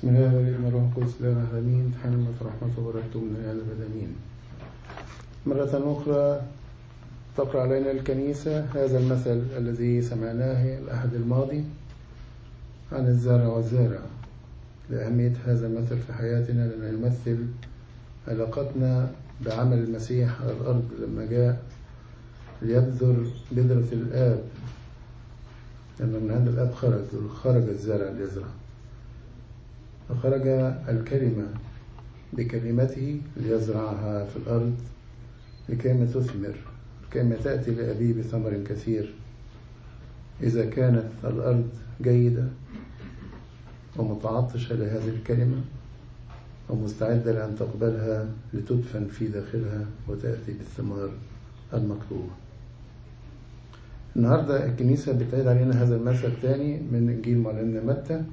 بسم الله والابن والروح القدس لا امين تحملت رحمة وبركته من الآن امين مرة أخرى تقرأ علينا الكنيسة هذا المثل الذي سمعناه الأحد الماضي عن الزارع والزارع لأهمية هذا المثل في حياتنا لأنه يمثل علاقتنا بعمل المسيح على الأرض لما جاء ليبذر بذرة الآب لأنه من هذا الآب خرج خرج الزارع ليزرع فخرج الكلمة بكلمته ليزرعها في الأرض لكيما تثمر كيما تأتي لأبيه بثمر كثير إذا كانت الأرض جيدة ومتعطشة لهذه الكلمة ومستعدة لأن تقبلها لتدفن في داخلها وتأتي بالثمار المطلوبة النهاردة الكنيسة بتعيد علينا هذا المثل تاني من إنجيل معلمنا متى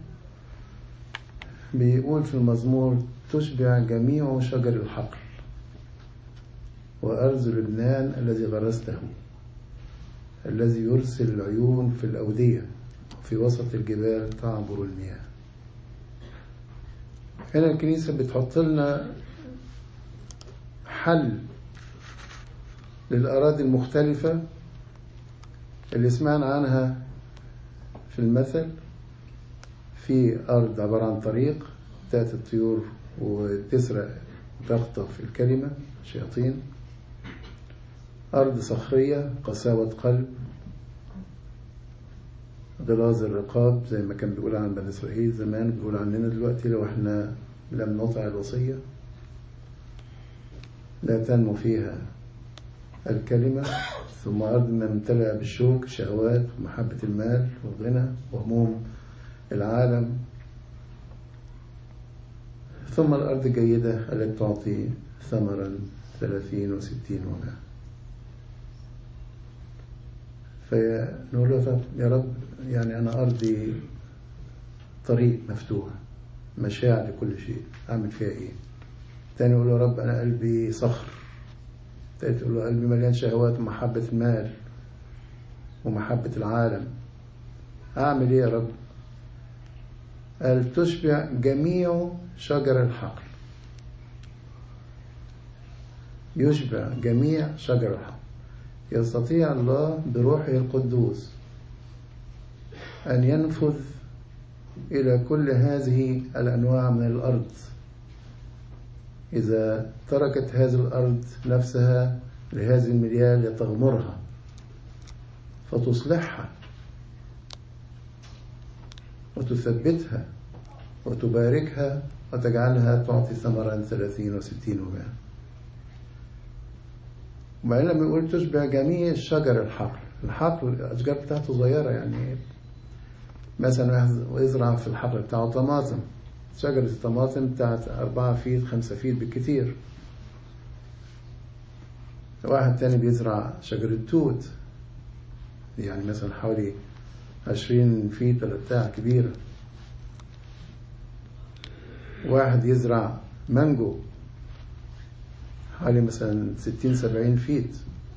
بيقول في المزمور تشبع جميع شجر الحقل وأرز لبنان الذي غرسته الذي يرسل العيون في الأودية في وسط الجبال تعبر المياه هنا الكنيسة بتحط لنا حل للأراضي المختلفة اللي سمعنا عنها في المثل في أرض عبارة عن طريق تأتي الطيور وتسرق وتخطف الكلمة شياطين أرض صخرية قساوة قلب غلاظ الرقاب زي ما كان بيقول عن بني إسرائيل زمان بيقول عننا دلوقتي لو احنا لم نطع الوصية لا تنمو فيها الكلمة ثم أرض ممتلئة بالشوك شهوات ومحبة المال والغنى وهموم العالم ثم الأرض الجيدة التي تعطي ثمرا ثلاثين وستين ومائة فنقول له يا رب يعني أنا أرضي طريق مفتوح مشاع لكل شيء أعمل فيها إيه تاني يقول له يا رب أنا قلبي صخر تالت يقول له قلبي مليان شهوات ومحبة المال ومحبة العالم أعمل إيه يا رب قال تشبع جميع شجر الحقل يشبع جميع شجر الحقل يستطيع الله بروحه القدوس أن ينفذ إلى كل هذه الأنواع من الأرض إذا تركت هذه الأرض نفسها لهذه المليال لتغمرها فتصلحها وتثبتها وتباركها وتجعلها تعطي ثمرا ثلاثين وستين ومائة وبعدين لما يقول تشبع جميع شجر الحقل الحقل الأشجار بتاعته صغيرة يعني مثلا يزرع في الحقل بتاعه طماطم شجرة الطماطم بتاعت أربعة فيت خمسة فيت بالكتير واحد تاني بيزرع شجرة توت يعني مثلا حوالي عشرين فيت ولا بتاع كبيرة واحد يزرع مانجو حوالي مثلا ستين سبعين فيت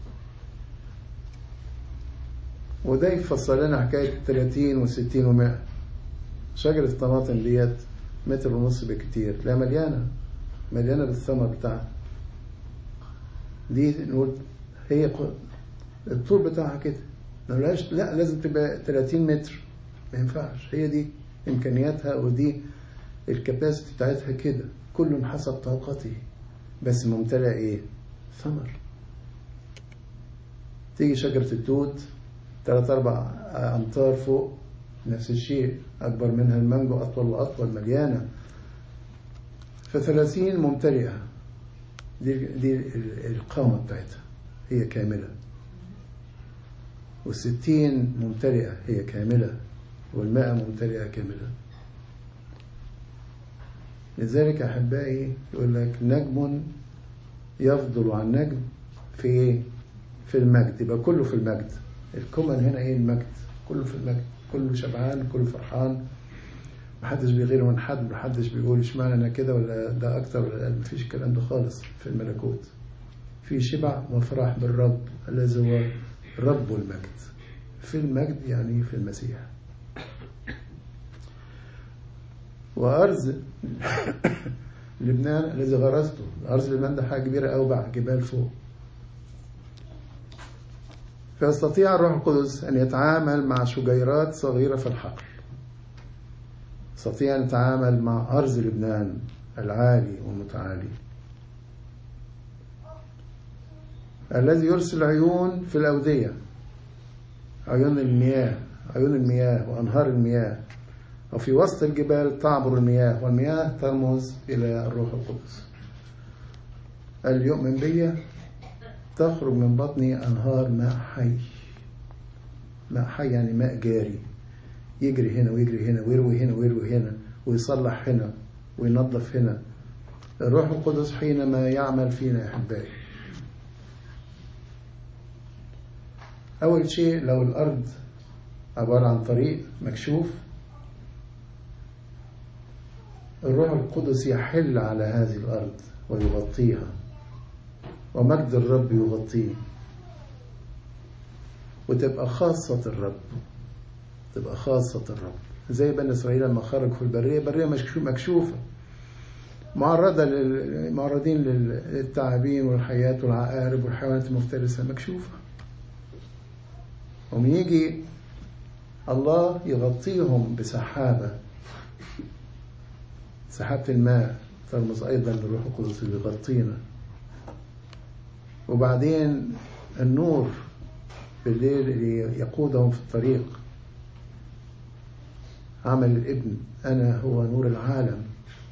وده يفصل لنا حكاية تلاتين وستين ومائة شجرة الطماطم ديت متر ونص بكتير لا مليانة مليانة بالثمر بتاعها دي نقول هي الطول بتاعها كده ملهاش لا لازم تبقى 30 متر ما ينفعش هي دي امكانياتها ودي الكباسيتي بتاعتها كده كل حسب طاقته بس ممتلئ ايه ثمر تيجي شجرة التوت ثلاث أربع أمتار فوق نفس الشيء أكبر منها المانجو أطول وأطول مليانة فثلاثين ممتلئة دي, دي القامة بتاعتها هي كاملة والستين ممتلئة هي كاملة والمائة ممتلئة كاملة لذلك أحبائي يقول لك نجم يفضل عن نجم في إيه؟ في المجد يبقى كله في المجد الكمن هنا إيه المجد كله في المجد كله شبعان كله فرحان محدش بيغير من حد محدش بيقول اشمعنى انا كده ولا ده اكتر ولا اقل مفيش الكلام ده خالص في الملكوت في شبع وفرح بالرب الذي هو رب المجد في المجد يعني في المسيح وأرز لبنان الذي غرسته أرز لبنان ده حاجة كبيرة أوي بقى جبال فوق فيستطيع الروح القدس أن يتعامل مع شجيرات صغيرة في الحقل يستطيع أن يتعامل مع أرز لبنان العالي والمتعالي الذي يرسل عيون في الأودية عيون المياه عيون المياه وأنهار المياه وفي وسط الجبال تعبر المياه والمياه ترمز إلى الروح القدس اللي يؤمن بي تخرج من بطني أنهار ماء حي ماء حي يعني ماء جاري يجري هنا ويجري هنا ويروي هنا ويروي هنا ويصلح هنا وينظف هنا الروح القدس حينما يعمل فينا يا أحبائي أول شيء لو الأرض عبارة عن طريق مكشوف الروح القدس يحل على هذه الأرض ويغطيها ومجد الرب يغطيه وتبقى خاصة الرب تبقى خاصة الرب زي بني إسرائيل لما خرجوا في البرية برية مكشوفة معرضة لل... معرضين للتعابين والحياة والعقارب والحيوانات المفترسة مكشوفة ومن يجي الله يغطيهم بسحابة سحابة الماء ترمز أيضا للروح القدس اللي يغطينا وبعدين النور بالليل اللي يقودهم في الطريق عمل الابن أنا هو نور العالم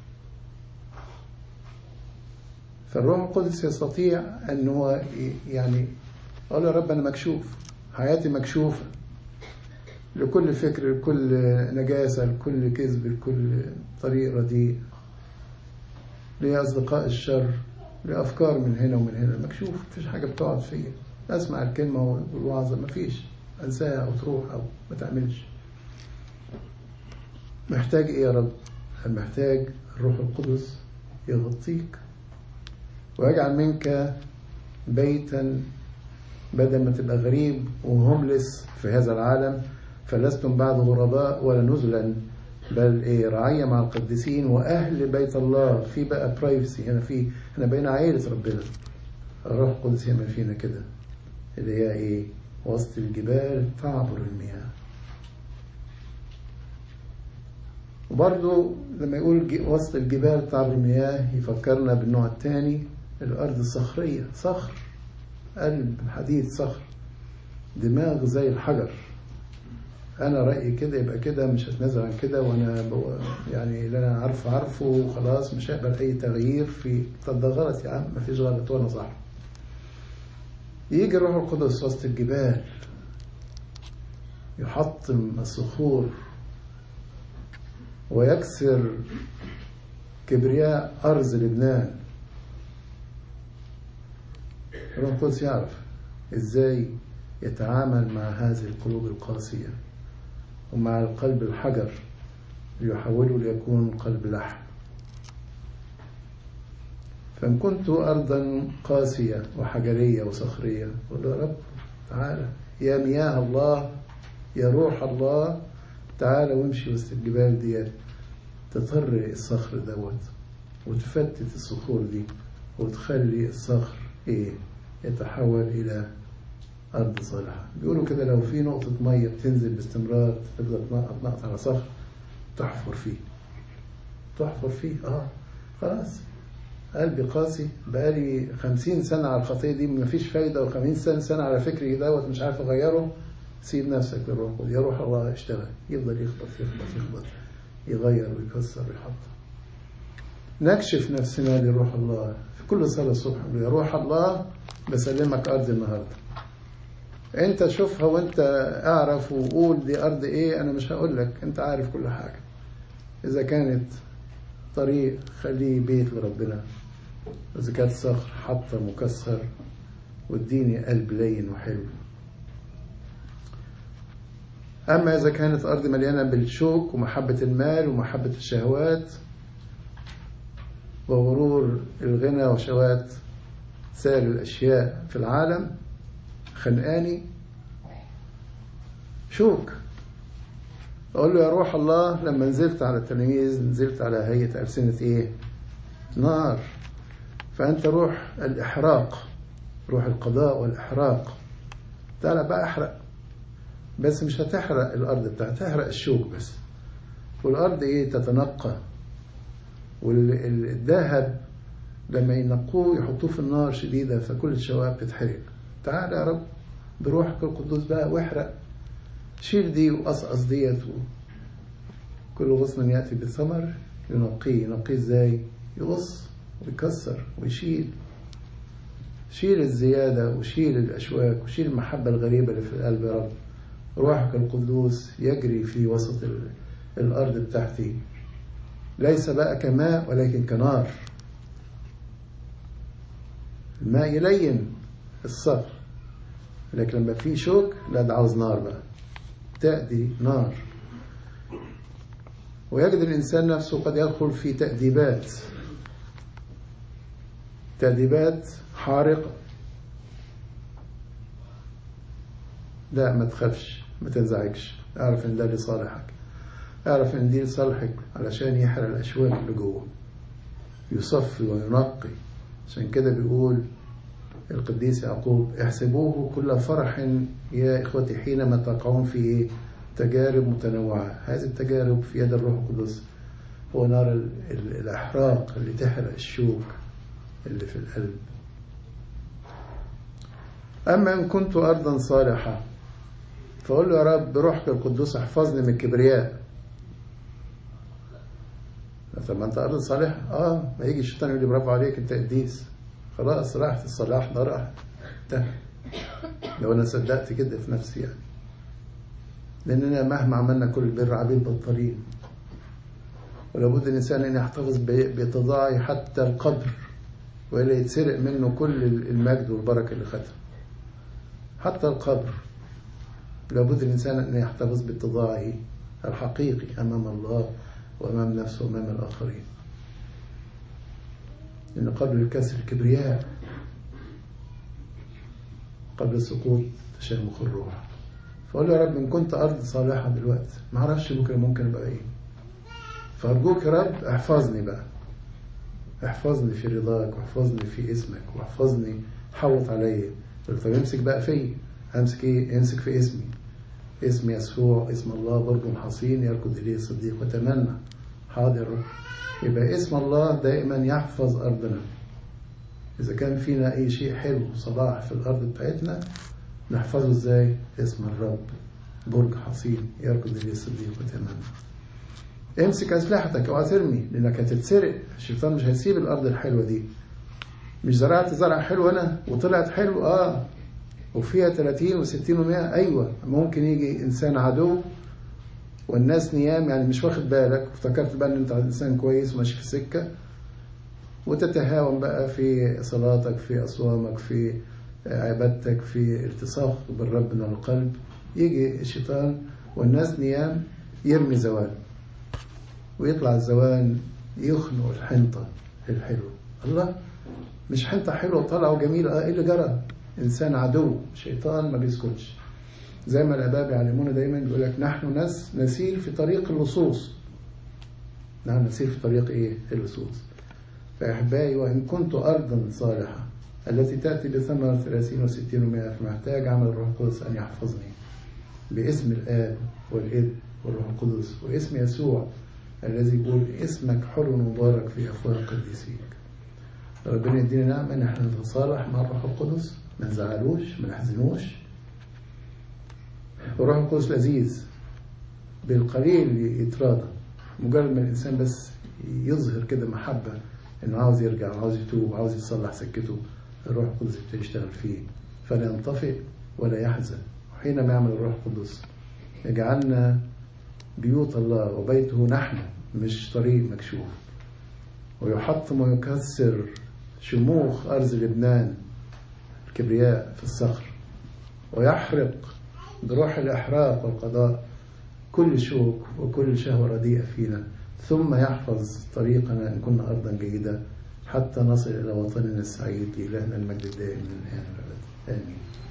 فالروح القدس يستطيع أن هو يعني قال يا رب أنا مكشوف حياتي مكشوفة لكل فكر لكل نجاسة لكل كذب لكل طريق رديء لأصدقاء الشر لأفكار من هنا ومن هنا مكشوف مفيش حاجة بتقعد فيا أسمع الكلمة والوعظة مفيش أنساها أو تروح أو ما تعملش محتاج إيه يا رب؟ محتاج الروح القدس يغطيك ويجعل منك بيتا بدل ما تبقى غريب وهوملس في هذا العالم فلستم بعد غرباء ولا نزلا بل ايه رعية مع القديسين واهل بيت الله في بقى برايفسي هنا في احنا بقينا عائلة ربنا الروح القدس يعمل فينا كده اللي هي ايه وسط الجبال تعبر المياه وبرضو لما يقول وسط الجبال تعبر المياه يفكرنا بالنوع الثاني الأرض الصخرية صخر قلب حديد صخر دماغ زي الحجر أنا رأيي كده يبقى كده مش هتنازل عن كده وأنا يعني اللي أنا عارفه عارفه وخلاص مش هقبل أي تغيير في طب ده غلط يا عم مفيش غلط وأنا صح يجي الروح القدس وسط الجبال يحطم الصخور ويكسر كبرياء أرز لبنان الروح القدس يعرف ازاي يتعامل مع هذه القلوب القاسية ومع القلب الحجر ليحوله ليكون قلب لحم فإن كنت أرضا قاسية وحجرية وصخرية قل يا رب تعالى يا مياه الله يا روح الله تعالى وامشي وسط الجبال ديت تطر الصخر دوت وتفتت الصخور دي وتخلي الصخر ايه يتحول إلى أرض صالحة بيقولوا كده لو في نقطة مية بتنزل باستمرار تفضل تنقط على صخر تحفر فيه تحفر فيه اه خلاص قلبي قاسي بقالي خمسين سنة على الخطية دي مفيش فايدة وخمسين سنة على فكري دوت مش عارف أغيره سيب نفسك للروح يا روح الله اشتغل يفضل يخبط يخبط يخبط يغير ويكسر ويحط نكشف نفسنا لروح الله في كل صلاة الصبح يا روح الله بسلمك أرض النهاردة أنت شوفها وأنت أعرف وقول دي أرض إيه أنا مش هقول لك أنت عارف كل حاجة إذا كانت طريق خليه بيت لربنا إذا كانت صخر حطة مكسر واديني قلب لين وحلو أما إذا كانت أرض مليانة بالشوك ومحبة المال ومحبة الشهوات وغرور الغنى وشهوات سائر الأشياء في العالم خنقاني شوك أقول له يا روح الله لما نزلت على التلاميذ نزلت على هيئة ألسنة إيه نار فأنت روح الإحراق روح القضاء والإحراق تعالى بقى أحرق بس مش هتحرق الأرض بتاعتها تحرق الشوك بس والأرض إيه تتنقى والذهب لما ينقوه يحطوه في النار شديدة فكل الشوائب تتحرق تعالى يا رب بروحك القدوس بقى واحرق شيل دي وقصقص ديت كل غصن يأتي بثمر ينقيه ينقيه ازاي يقص ويكسر ويشيل شيل الزيادة وشيل الأشواك وشيل المحبة الغريبة اللي في القلب يا رب روحك القدوس يجري في وسط الأرض بتاعتي ليس بقى كماء ولكن كنار الماء يلين الصخر لكن لما في شوك لا ده عاوز نار بقى تأدي نار ويجد الإنسان نفسه قد يدخل في تأديبات تأديبات حارقة لا ما تخافش ما تنزعجش اعرف ان ده لصالحك اعرف ان دي لصالحك علشان يحرق الاشواك اللي جوه يصفي وينقي عشان كده بيقول القديس يعقوب احسبوه كل فرح يا اخوتي حينما تقعون في ايه تجارب متنوعة هذه التجارب في يد الروح القدس هو نار ال ال الأحراق اللي تحرق الشوك اللي في القلب أما إن كنت أرضا صالحة فأقول له يا رب بروحك القدوس احفظني من الكبرياء طب ما أنت أرض صالحة آه ما يجي الشيطان يقول لي برافو عليك أنت قديس خلاص راحت الصلاح ده راح انتهى لو أنا صدقت كده في نفسي يعني لأننا مهما عملنا كل البر عبيد بطالين ولابد الإنسان أن يحتفظ بتضاعي حتى القبر وإلا يتسرق منه كل المجد والبركة اللي خدها حتى القبر لابد الإنسان أن يحتفظ باتضاعه الحقيقي أمام الله وأمام نفسه وأمام الآخرين لأن قبل الكسر الكبرياء قبل السقوط تشامخ الروح فأقول له يا رب إن كنت أرض صالحة دلوقتي ما أعرفش بكرة ممكن أبقى إيه فأرجوك يا رب احفظني بقى احفظني في رضاك واحفظني في اسمك واحفظني حوط عليا طب امسك بقى فيا امسك ايه امسك في اسمي اسم يسوع اسم الله برج حصين يركض اليه الصديق وتمنى حاضر يبقى اسم الله دائما يحفظ ارضنا اذا كان فينا اي شيء حلو صلاح في الارض بتاعتنا نحفظه ازاي اسم الرب برج حصين يركض اليه الصديق وتمنى امسك اسلحتك اوعى ترمي لانك هتتسرق الشيطان مش هيسيب الارض الحلوه دي مش زرعت زرع حلو انا وطلعت حلو اه وفيها 30 و60 و100 ايوه ممكن يجي انسان عدو والناس نيام يعني مش واخد بالك افتكرت بقى ان انت انسان كويس وماشي في السكه وتتهاون بقى في صلاتك في اصوامك في عبادتك في التصاق بالرب من القلب يجي الشيطان والناس نيام يرمي زوال ويطلع الزوال يخنق الحنطة الحلوة الله مش حنطة حلوة طالعة وجميلة اه ايه اللي جرى انسان عدو شيطان ما بيسكتش زي ما الاباء بيعلمونا دايما يقول لك نحن ناس نسير في طريق اللصوص نحن نسير في طريق ايه اللصوص فاحبائي وان كنت ارضا صالحه التي تاتي بثمر 30 و60 و100 فمحتاج عمل الروح القدس ان يحفظني باسم الاب والابن والروح القدس واسم يسوع الذي يقول اسمك حر مبارك في افواه قديسيك ربنا يدينا نعمه ان احنا نتصالح مع الروح القدس ما نزعلوش ما نحزنوش والروح القدس لذيذ بالقليل يتراضى مجرد ما الانسان بس يظهر كده محبه انه عاوز يرجع وعاوز يتوب وعاوز يصلح سكته الروح القدس يبتدي يشتغل فيه فلا ينطفئ ولا يحزن وحينما يعمل الروح القدس يجعلنا بيوت الله وبيته نحن مش طريق مكشوف ويحطم ويكسر شموخ أرض لبنان الكبرياء في الصخر ويحرق بروح الإحراق والقضاء كل شوك وكل شهوة رديئة فينا ثم يحفظ طريقنا إن كنا أرضا جيدة حتى نصل إلى وطننا السعيد لإلهنا المجد الدائم من الآن والأبد آمين